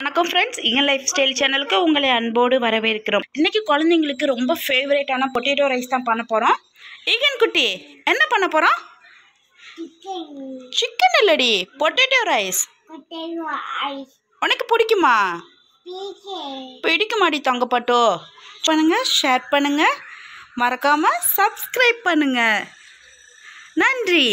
வணக்கம் ஃப்ரெண்ட்ஸ் இங்க life style சேனலுக்கு உங்களை அன்போடு வரவேற்கிறோம் இன்னைக்கு குழந்தைங்களுக்கு ரொம்ப ஃபேவரேட்டான பொட்டேட்டோ ரைஸ் தான் பண்ண போகிறோம் ஈகன் குட்டி என்ன பண்ண போகிறோம் சிக்கன் இல்லடி பொட்டேட்டோ ரைஸ் உனக்கு பிடிக்குமா பிடிக்குமாடி தங்கப்பட்டோ பண்ணுங்க ஷேர் பண்ணுங்க மறக்காம சப்ஸ்கிரைப் பண்ணுங்க நன்றி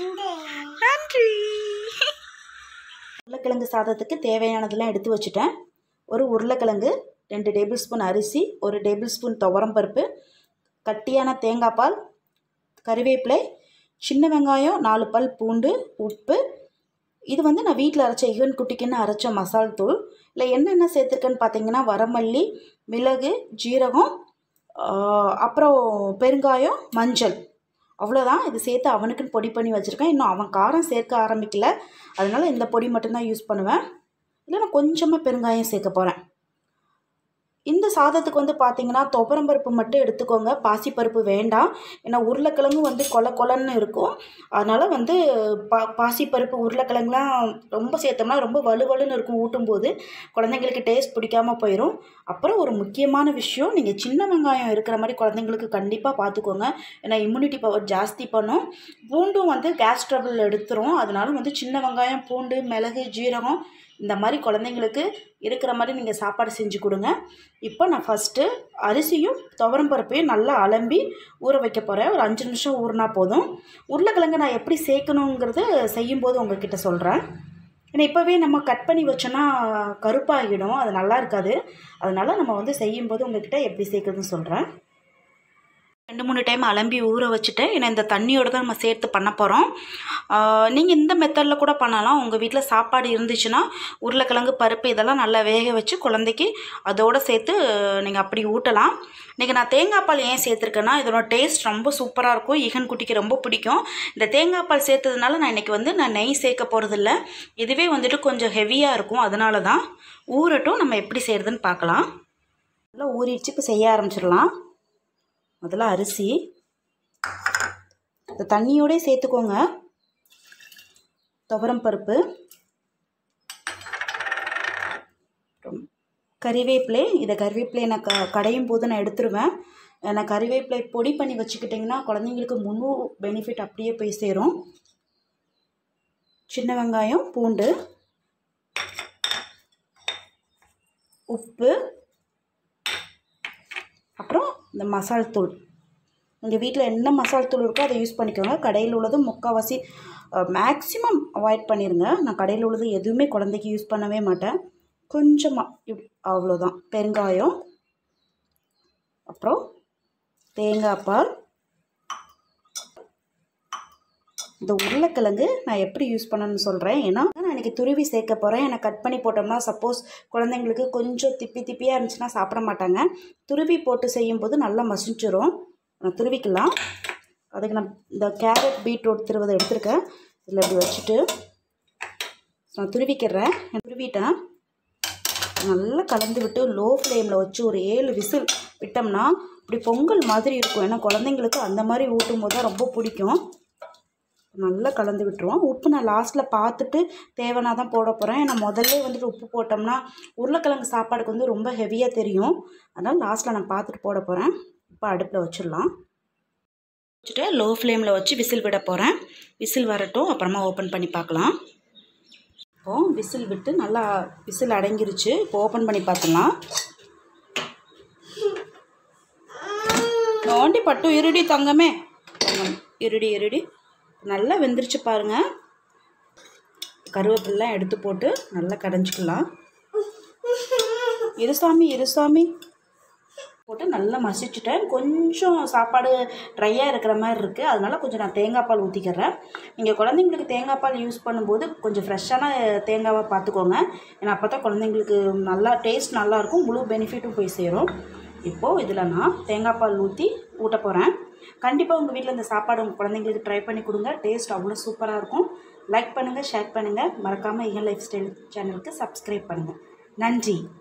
நன்றி உருளைக்கிழங்கு சாதத்துக்கு தேவையானதெல்லாம் எடுத்து வச்சுட்டேன் ஒரு உருளைக்கிழங்கு ரெண்டு டேபிள் ஸ்பூன் அரிசி ஒரு டேபிள் ஸ்பூன் துவரம் பருப்பு கட்டியான தேங்காய் பால் கறிவேப்பிலை சின்ன வெங்காயம் நாலு பல் பூண்டு உப்பு இது வந்து நான் வீட்டில் அரைச்ச இகன் குட்டிக்குன்னு அரைச்ச மசால் தூள் இல்லை என்னென்ன சேர்த்துருக்கேன்னு பார்த்தீங்கன்னா வரமல்லி மிளகு ஜீரகம் ஆஹ், அப்புறம் பெருங்காயம் மஞ்சள் அவ்வளோதான் இது சேர்த்து அவனுக்குன்னு பொடி பண்ணி வச்சுருக்கேன் இன்னும் அவன் காரம் சேர்க்க ஆரம்பிக்கல அதனால இந்த பொடி மட்டும்தான் யூஸ் பண்ணுவேன் இல்லை நான் கொஞ்சமாக பெருங்காயம் சேர்க்க போகிறேன் இந்த சாதத்துக்கு வந்து பார்த்தீங்கன்னா துவரம்பருப்பு மட்டும் எடுத்துக்கோங்க பாசிப்பருப்பு வேண்டாம் ஏன்னா உருளைக்கிழங்கு வந்து கொல கொலன்னு இருக்கும் அதனால் வந்து பா பாசிப்பருப்பு உருளைக்கிழங்குலாம் ரொம்ப சேர்த்தோம்னா ரொம்ப வலுவலுன்னு இருக்கும் ஊட்டும்போது குழந்தைங்களுக்கு டேஸ்ட் பிடிக்காம போயிடும் அப்புறம் ஒரு முக்கியமான விஷயம் நீங்கள் சின்ன வெங்காயம் இருக்கிற மாதிரி குழந்தைங்களுக்கு கண்டிப்பாக பார்த்துக்கோங்க ஏன்னா இம்யூனிட்டி பவர் ஜாஸ்தி பண்ணும் பூண்டும் வந்து கேஸ் ட்ரபிள் எடுத்துரும் அதனால வந்து சின்ன வெங்காயம் பூண்டு மிளகு ஜீரகம் இந்த மாதிரி குழந்தைங்களுக்கு இருக்கிற மாதிரி நீங்கள் சாப்பாடு செஞ்சு கொடுங்க இப்போ நான் ஃபஸ்ட்டு அரிசியும் துவரம் பருப்பையும் நல்லா அலம்பி ஊற வைக்க போகிறேன் ஒரு அஞ்சு நிமிஷம் ஊறினா போதும் உருளைக்கிழங்கு நான் எப்படி சேர்க்கணுங்கிறது செய்யும்போது உங்ககிட்ட சொல்கிறேன் ஏன்னா இப்போவே நம்ம கட் பண்ணி வச்சோன்னா கருப்பாகிடும் அது நல்லா இருக்காது அதனால் நம்ம வந்து செய்யும்போது உங்ககிட்ட எப்படி சேர்க்குறதுன்னு சொல்கிறேன் ரெண்டு மூணு டைம் அலம்பி ஊற வச்சுட்டு ஏன்னா இந்த தண்ணியோட தான் நம்ம சேர்த்து பண்ண போகிறோம் நீங்கள் இந்த மெத்தடில் கூட பண்ணலாம் உங்கள் வீட்டில் சாப்பாடு இருந்துச்சுன்னா உருளைக்கிழங்கு பருப்பு இதெல்லாம் நல்லா வேக வச்சு குழந்தைக்கு அதோடு சேர்த்து நீங்கள் அப்படி ஊட்டலாம் இன்றைக்கி நான் தேங்காய் பால் ஏன் சேர்த்துருக்கேன்னா இதோட டேஸ்ட் ரொம்ப சூப்பராக இருக்கும் ஈகன் குட்டிக்கு ரொம்ப பிடிக்கும் இந்த தேங்காய் பால் சேர்த்ததுனால நான் இன்றைக்கி வந்து நான் நெய் சேர்க்க போகிறதில்ல இதுவே வந்துட்டு கொஞ்சம் ஹெவியாக இருக்கும் அதனால தான் ஊறட்டும் நம்ம எப்படி செய்கிறதுன்னு பார்க்கலாம் நல்லா ஊறிடுச்சு இப்போ செய்ய ஆரம்பிச்சிடலாம் முதல்ல அரிசி இந்த தண்ணியோடே சேர்த்துக்கோங்க துவரம் பருப்பு அப்புறம் கறிவேப்பிலை இதை கறிவேப்பிலை நான் க கடையும் போது நான் எடுத்துருவேன் நான் கறிவேப்பிலை பொடி பண்ணி வச்சுக்கிட்டிங்கன்னா குழந்தைங்களுக்கு முழு பெனிஃபிட் அப்படியே போய் சேரும் சின்ன வெங்காயம் பூண்டு உப்பு அப்புறம் இந்த மசால் தூள் உங்கள் வீட்டில் என்ன மசால் தூள் இருக்கோ அதை யூஸ் பண்ணிக்கோங்க கடையில் உள்ளது முக்கால்வாசி மேக்ஸிமம் அவாய்ட் பண்ணிடுங்க நான் கடையில் உள்ளது எதுவுமே குழந்தைக்கு யூஸ் பண்ணவே மாட்டேன் கொஞ்சமாக இப் அவ்வளோதான் பெருங்காயம் அப்புறம் தேங்காய் பால் இந்த உருளைக்கிழங்கு நான் எப்படி யூஸ் பண்ணணும்னு சொல்கிறேன் ஏன்னா நான் இன்றைக்கி துருவி சேர்க்க போகிறேன் எனக்கு கட் பண்ணி போட்டோம்னா சப்போஸ் குழந்தைங்களுக்கு கொஞ்சம் திப்பி திப்பியாக இருந்துச்சுன்னா சாப்பிட மாட்டாங்க துருவி போட்டு செய்யும்போது நல்லா மசிச்சிரும் நான் துருவிக்கலாம் அதுக்கு நான் இந்த கேரட் பீட்ரூட் திருவதை எடுத்திருக்கேன் இதில் இப்படி வச்சுட்டு நான் துருவிக்கிறேன் துருவிட்டேன் நல்லா கலந்து விட்டு லோ ஃப்ளேமில் வச்சு ஒரு ஏழு விசில் விட்டோம்னா இப்படி பொங்கல் மாதிரி இருக்கும் ஏன்னா குழந்தைங்களுக்கு அந்த மாதிரி ஊட்டும் போது தான் ரொம்ப பிடிக்கும் நல்லா கலந்து விட்டுருவோம் உப்பு நான் லாஸ்ட்டில் பார்த்துட்டு தேவைன்னா தான் போட போகிறேன் ஏன்னா முதல்ல வந்துட்டு உப்பு போட்டோம்னா உருளைக்கிழங்கு சாப்பாடுக்கு வந்து ரொம்ப ஹெவியாக தெரியும் அதனால் லாஸ்ட்டில் நான் பார்த்துட்டு போட போகிறேன் இப்போ அடுப்பில் வச்சிடலாம் வச்சுட்டு லோ ஃப்ளேமில் வச்சு விசில் விட போகிறேன் விசில் வரட்டும் அப்புறமா ஓப்பன் பண்ணி பார்க்கலாம் இப்போது விசில் விட்டு நல்லா விசில் அடங்கிருச்சு இப்போ ஓப்பன் பண்ணி பார்த்துலாம் நோண்டி பட்டு இருடி தங்கமே தங்கம் இருடி இருடி நல்லா வெந்துருச்சு பாருங்க கருவேப்பிலாம் எடுத்து போட்டு நல்லா கடைஞ்சிக்கலாம் இருசாமி இருசாமி போட்டு நல்லா மசிச்சுட்டேன் கொஞ்சம் சாப்பாடு ட்ரையாக இருக்கிற மாதிரி இருக்குது அதனால கொஞ்சம் நான் தேங்காய் பால் ஊற்றிக்கிறேன் நீங்கள் குழந்தைங்களுக்கு தேங்காய் பால் யூஸ் பண்ணும்போது கொஞ்சம் ஃப்ரெஷ்ஷான தேங்காவை பார்த்துக்கோங்க ஏன்னா அப்போ தான் குழந்தைங்களுக்கு நல்லா டேஸ்ட் நல்லாயிருக்கும் முழு பெனிஃபிட்டும் போய் சேரும் இப்போது இதில் நான் தேங்காய் பால் ஊற்றி ஊட்ட போகிறேன் கண்டிப்பாக உங்கள் வீட்டில் இந்த சாப்பாடு உங்கள் குழந்தைங்களுக்கு ட்ரை பண்ணி கொடுங்க டேஸ்ட் அவ்வளோ சூப்பராக இருக்கும் லைக் பண்ணுங்கள் ஷேர் பண்ணுங்கள் மறக்காமல் எங்கள் லைஃப் ஸ்டைல் சேனலுக்கு சப்ஸ்கிரைப் பண்ணுங்கள் நன்றி